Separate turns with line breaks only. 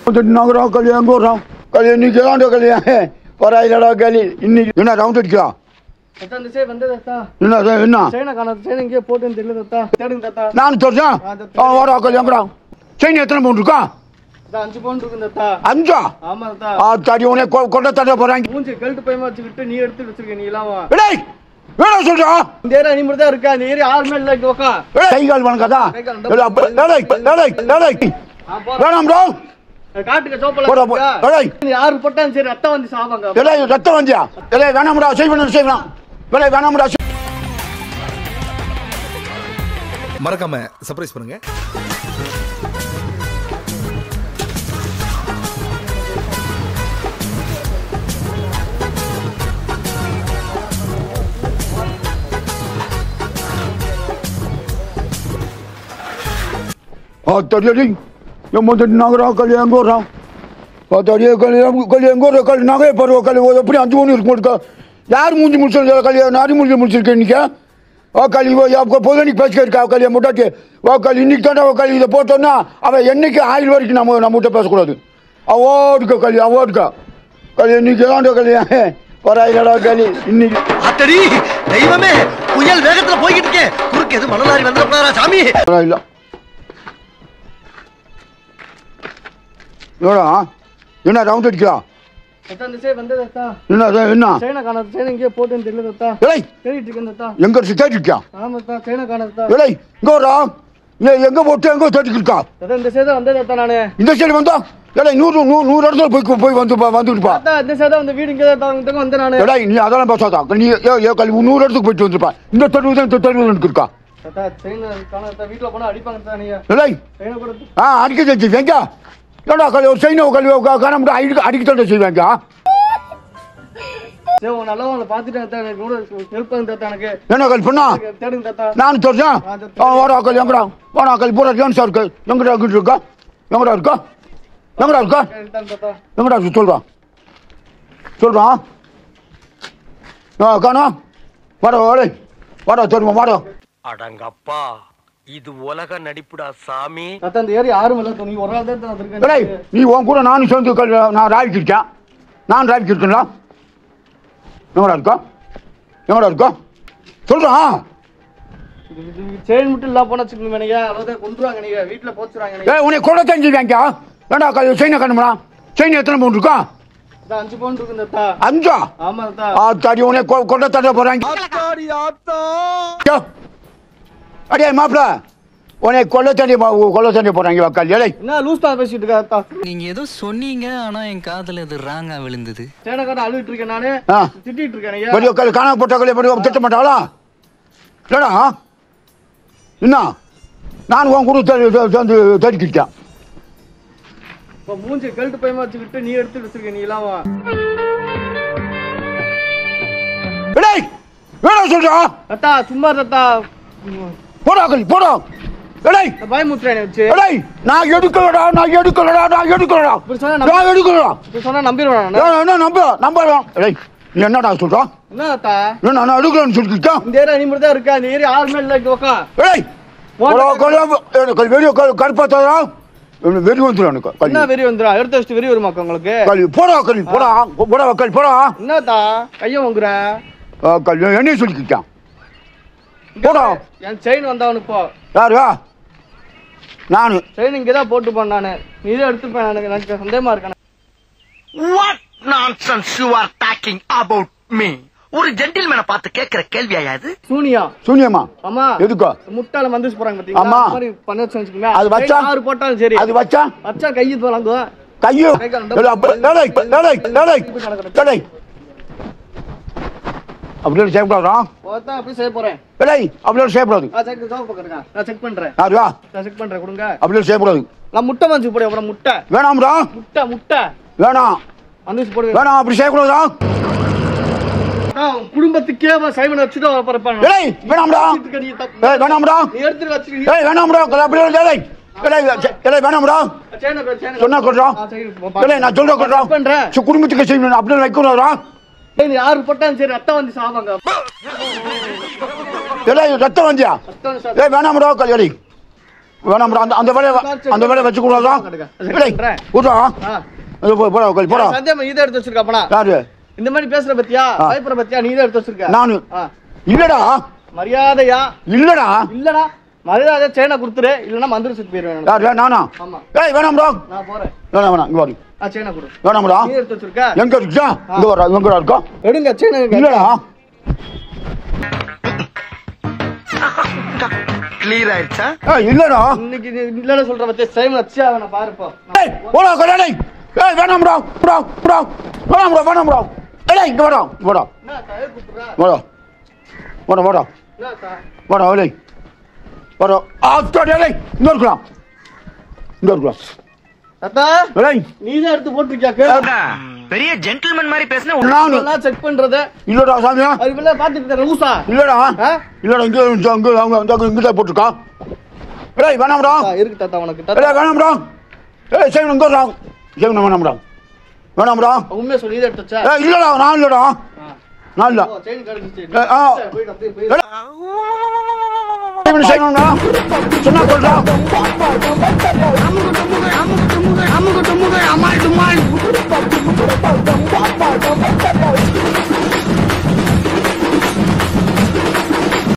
நகரம் கல்யாணம் போடுறோம் கல்யாணம் இன்னைக்கு தான் கல்யாணம் பராயிலடா களி இன்னைக்கு என்ன ரவுண்ட் அடிக்கலாம்
தாத்தா இந்த சைடு வந்து தாத்தா
என்ன அது, என்ன
சைனா காணாது சைனா இங்கே போட்டுன்னு தெரியல தாத்தா தேடுங்க தாத்தா
நான் சொல்றேன் அவன் வாடா கல்யாணம் செயின் எத்தனை பவுன் இருக்கா
தாத்தா அஞ்சு பவுன் இருக்கு தாத்தா
அஞ்சா
ஆமா தாத்தா
ஆ தடி உனே கொண்ட தட போறாங்க
மூஞ்சி கழுத்து பயமா வச்சுக்கிட்டு நீ எடுத்து வச்சிருக்க நீ இல்லாம
டேய் வேணா சொல்றா
இந்த ஏரியா நீ மட்டும் தான் இருக்கா இந்த ஏரியா ஆறுமே இல்லை இங்க உக்கா
கை கால் வணக்கதா
கை கால்
டேய் டேய் டேய் வேணாம் ப்ரோ
காட்டுக்க
போடா, போ.
சோப்பல
ஏய்.
நீ யாரு போட்டாலும் சரி ரத்தம் வந்து சாவாங்க
டேய் ரத்தம் வந்தியா டேய் வேணாம்டா செய் பண்ணு செய் வேணாம் டேய் வேணாம்டா செய்
மறக்காம சர்ப்ரைஸ் பண்ணுங்க
ஆ தடி நம்ம நகரம் கல்யாணம் போடுறோம் ஆ தடி கல்யாணம் கல்யாணம் போடுற கல் நகை பருவ கல்யாணம் எப்படி அஞ்சு மணி இருக்கும் இருக்கா யார் மூஞ்சி முடிச்சு கல்யாணம் யார் மூஞ்சி முடிச்சிருக்கேன் இன்னைக்கு ஓ கல்வி பொதுவனிக்கு பேசிக்க இருக்கா கல்யாணம் முட்டாச்சு ஓ கல் இன்னைக்கு தானே கல்வி இதை போட்டோன்னா அவன் என்னைக்கு ஆயில் வரைக்கும் நம்ம நம்ம கிட்ட பேசக்கூடாது அவோடுக்க கல்வி அவோடுக்க கல்யாணம் இன்னைக்கு தான் கல்யாணம் பராயிலடா கல்வி இன்னைக்கு
அத்தடி தெய்வமே புயல் வேகத்துல போய்கிட்டு இருக்கேன் குறுக்கு எது மணலாரி வந்துடப்படாரா சாமி
பரவாயில்ல எவ்வளோ என்ன ரவுண்ட் அடிக்கலாம்
தாத்தா இந்த சைடு வந்து தாத்தா
என்ன அது, என்ன
சைனா காணாது சைனா இங்கே போட்டுன்னு தெரியல தாத்தா
ஏய்
தேடிட்டு இருக்கேன் தாத்தா
எங்க இருக்கு தேடிருக்கியா
ஆமா தாத்தா சைனா காணாது தாத்தா
ஏய் இங்க வரா ஏ எங்க போட்டு எங்க தேடிட்டு இருக்கா
தாத்தா இந்த சைடு வந்தேன் தாத்தா நானு
இந்த சைடு வந்தா ஏய் நூறு நூறு நூறு இடத்துல போய் போய் வந்து வந்துட்டுப்பா
தாத்தா இந்த சைடு வந்து வீடு இங்கே தான் இங்க வந்தேன் நானு
ஏய் நீ அதெல்லாம் பேசாதா நீ ஏ ஏ கல்வி நூறு இடத்துக்கு போயிட்டு வந்துருப்பா இந்த தெருவு தான் இந்த தெருவு எனக்கு இருக்கா
தாத்தா சைனா காணாது தாத்தா வீட்டுல போனா அடிப்பாங்க தாத்தா நீங்க
ஏய்
சைனா கூட
ஆ அடிக்க செஞ்சு எங்க ஏடா கல்வி ஒரு சைன கல்வி காண அடிக்க அடிக்க தான் செய்வாங்க
சரி உங்க நல்லவங்களை பார்த்துட்டு தாத்தா எனக்கு கூட ஹெல்ப் பண்ணுங்க தாத்தா எனக்கு
என்ன கல்வி பண்ணா
தேடுங்க தாத்தா
நான் சொல்றேன் அவன் வாடா கல் எங்கடா வாடா கல் பூரா ஜான்ஸா இருக்கு எங்கடா இங்கிட்டு இருக்கா எங்கடா இருக்கா எங்கடா இருக்கா
எடுத்தாங்க தாத்தா
எங்கடா இருக்கு சொல்றான் சொல்றான் ஆ காணோம் வாடா வாடா வாடா தெரியுமா வாடா
அடங்கப்பா இது உலக நடிப்புடா சாமி
தாத்தா இந்த ஏரியா யாரும் இல்லை நீ ஒரு ஆள் தான் தாத்தா
ஏய்
இருக்கேன்
நீ உன் கூட நானும் சேர்ந்து கல் நான் ராவிக்கு இருக்கேன் நான் ராவிக்கு இருக்கேன்டா எங்கடா இருக்கா எங்கடா இருக்கா சொல்றான்
செயின் மட்டும் இல்ல போன வச்சுக்கோங்க நீங்க அவ்வளவுதான் கொண்டுருவாங்க நீங்க வீட்டுல போச்சுறாங்க நீங்க
ஏய் உன்னை கொலை செஞ்சுவாங்க ஏண்டா கல் செயினை கண்ணுமா செயின் எத்தனை பவுன் இருக்கா
தாத்தா, அஞ்சு பவுன் இருக்கு தாத்தா
அஞ்சா
ஆமா தாத்தா
ஆ தடி உன்னை கொ- கொண்ட தட போறாங்க யோ. அடியே மாப்பிள உன்னை கொல்ல தண்ணி கொல்ல தண்ணி போறாங்க வக்கால் ஏழை
என்ன லூஸ் தான் பேசிட்டு இருக்கா தாத்தா
நீங்க ஏதோ சொன்னீங்க ஆனா என் காதுல இது ராங்கா விழுந்தது
சேனக்காரன் அழுகிட்டு இருக்கேன் நானு
ஆ.
திட்டிட்டு இருக்கேன் நீங்க
பெரிய கல் காணா போட்ட கல்லை பண்ணி திட்ட மாட்டாளா இல்லடா என்ன நான் உன் கூட சேர்ந்து தேடிக்கிட்டேன்
இப்ப மூஞ்சி கழுத்து பயமா வச்சுக்கிட்டு நீ எடுத்து வச்சிருக்க நீ இல்லாம
டேய் வேணா சொல்றா
தாத்தா சும்மா இரு தாத்தா
போடா கல் போடா டேய்
இந்த பயமுத்துறேன் வச்சு
டேய் நான் எடுக்கலடா நான் எடுக்கலடா நான் எடுக்கலடா
இப்படி சொன்னா நம்ப-
நான் எடுக்கலடா
இப்படி சொன்னா நம்பிடுவேன் நானு
ஏய், என்ன நம்ப நம்ப டேய் நீ என்னடா சொல்றா
என்ன தாத்தா
என்ன நான் எடுக்கலன்னு சொல்லிக்கிட்டேன்
இந்த ஏரியா நீ மட்டும் தான் இருக்கா இந்த ஏரியா ஆளுமே இல்லை இங்க உக்கா
ஏய் கொலா கொலா எனக்கு வெறிய கருப்பாத்தாரா வெறி வந்துடும் எனக்கு
என்ன
கல்வி
வெறி வந்துடும் எடுத்து வச்சுட்டு வெறி வருமாக்கா உங்களுக்கு
கல்வி போடா கல்வி போடா போடா கல்வி போடா
என்னத்தா கைய வாங்குற
ஆ, கல்வி என்னையும் சொல்லிக்கிட்டான் போடா
என் செயின் வந்தவனு இப்போ
யாரு நானு
செயின் இங்கே தான் போட்டு போன நானு நீ தான் எடுத்துப்பேன் எனக்கு எனக்கு சந்தேகமா இருக்கேன்
what nonsense you are talking about me ஒரு ஜென்டில்மேனை பார்த்து கேட்கிற கேள்வியா இது
சூனியா
சூன்யமா
ஆமா
எதுக்கா
முட்டாள மந்திரிச்சு போறாங்க பாத்தீங்களா
ஆமா.
அந்த மாதிரி பண்ண வச்சுக்கோங்க
அது வச்சா?
யாரு போட்டாலும் சரி
அது வச்சா
வச்சா கையை வழங்குவோம்
கையோ
கை கால்
ஏடா, அப்ப- ஏடேய், ஏடேய், ஏடேய், ஏடேய். அப்படியே செய்யக்கூடாதா
பார்த்தா அப்படி செய்ய போறேன்
ஏடேய் அப்படியே செய்யக்கூடாது
ஆ செக் ஜாப் பக்கறேன் நான் செக் பண்றேன்
யாருவா
நான் செக் பண்றேன் கொடுங்க
அப்படியே செய்யக்கூடாது
நான் முட்டை வந்து போடு அப்புறம் முட்டை
வேணாம்டா
முட்டை முட்டை
வேணாம்
வந்து போடுங்க
வேணாம் அப்படி செய்யக்கூடாதா
நான் குடும்பத்துக்கே அவன் சைவன் வச்சுட்டு அவன் பரப்பான்
ஏடேய் வேணாம்டா ஏய் வேணாம்டா
நீ எடுத்துட்டு வச்சிருக்கீங்க
ஏய் வேணாம்டா அப்படியே ஏடேய் ஏடேய் ஏடேய் வேணாம்டா
சேனை பேர், சேனை
சொன்னா கொள்றா
ஆ, சரி, போ,
ஏடேய் நான் சொல்ற கொள்றா
check பண்றேன்
சரி, குடும்பத்துக்கு செய்யணும் அப்படியே வைக்கூடாதா
ஏய், நீ யாரு போட்டாலும் சரி ரத்தம் வந்து சாவாங்க
ஏடேய் ரத்தம் வந்தியா
ரத்தம் வந்து சா-
ஏய் வேணாம்டா கல்யாணி வேணாம்டா அந்த அந்த வேலையை அந்த வேலையை வச்சு கூடாதா
பண்றேன்.
கூடா
ஆ.
போடா உட்காரு, போடா
சந்தேகமா நீ தான் எடுத்து வச்சிருக்க அப்பனா
யாரு
இந்த மாதிரி பேசுற பத்தியா
ஆ.
பயப்படுற பத்தியா நீ தான் எடுத்து வச்சிருக்க
நானு
ஆ.
இல்லடா
மரியாதையா
இல்லடா
இல்லடா மரியாதை செயினை கொடுத்துரு இல்லனா மந்திர சுத்தி போயிருவேன்
யாரு நானா
ஆமா
ஏய் வேணாம்டா
நான் போறேன்
வேணாம் வேணாம் இங்க வாடி
ஆ செயினை கொடு
வேணாம்டா
நீ எடுத்து வச்சிருக்க
எங்க இருக்கா இங்க வரா எங்கடா இருக்கா
எடுங்க செயினை
இல்லடா
கிளியர் ஆயிடுச்சா
ஏய் இல்லடா
இன்னைக்கு நீ இல்லன்னு சொல்ற பத்தியா சைமன் வச்சியா அவனை பாருப்போ
ஏய் போடா கல்யாணி ஏய் வேணாம்டா போடா போடா வேணாம்டா வேணாம்டா ஏய் இங்க வாடா இங்க வாடா
என்ன தயவு குடுறா
வாடா வாடா வாடா
என்ன தா
வாடா ஏய் வாடா ஆத்தாடி ஏய் இங்க இருக்கலாம் இங்க இருக்கலாம்
தாத்தா
ஏய்
நீ தான் எடுத்து போட்டிருக்கியா கேளு
பெரிய ஜென்டில்மேன் மாதிரி பேசுன
நானு
எல்லாம் செக் பண்றது
இல்லடா சாமியா
அது வெளில பாத்துட்டு இருக்க ரூசா
இல்லடா
ஆ?
இல்லடா இங்க இங்க அங்க அவங்க அந்த இங்க தான் போட்டுருக்கா ஏய் வேணாம்டா
ஆ, இருக்கு தாத்தா உனக்கு தாத்தா
ஏய் வேணாம்டா ஏய் சேவன் இங்க வரா சேவன் வேணாம்டா வேணாம்டா
உண்மையை சொல்லி இதை எடுத்து வச்சா
ஏய் இல்லடா நான் இல்லடா நான் இல்ல
ஓ, செயின் கிடைச்சிச்சு
ஏய், ஆ.
போயிட்டு அப்படியே போயிரு.
சேவன் செய்யணும்டா சொன்னா சொல்றா